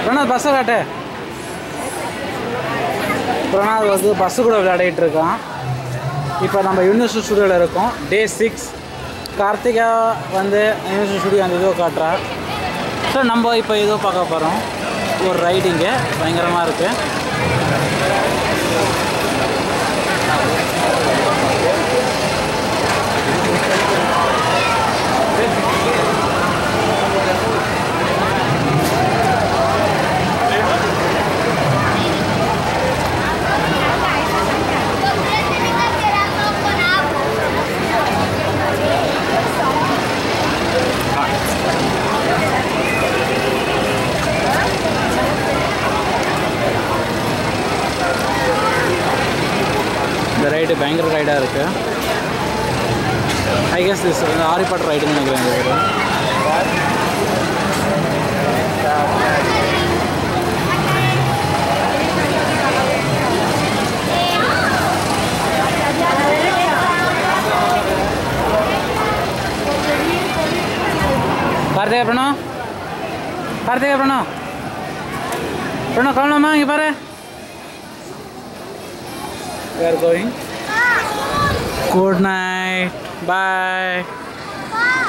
பிரணாத் பஸ்ஸை காட்டு பிரணாத் வந்து பஸ்ஸு கூட விளையாடிட்டு இருக்கான் இப்போ நம்ம யூனிவர்சல் ஸ்டுடியோவில் இருக்கோம் டே சிக்ஸ் கார்த்திகா வந்து யூனிவர்சல் ஸ்டுடியோ அந்த இதோ காட்டுறா ஸோ நம்ம இப்போ இதோ பார்க்க போகிறோம் ஒரு ரைடிங்கு பயங்கரமாக இருக்குது இந்த ரைடு பயங்கர ரைடாக இருக்குது ஐ கெஸ் திஸ் ஆரிப்பாட் ரைடுன்னு நினைக்கிறேன் இந்த ரைடு கார்த்திகா பிரணம் கார்த்திகா பிரணம் பிரணம் கிளம்பலாமா இங்கே பாரு we are going good night bye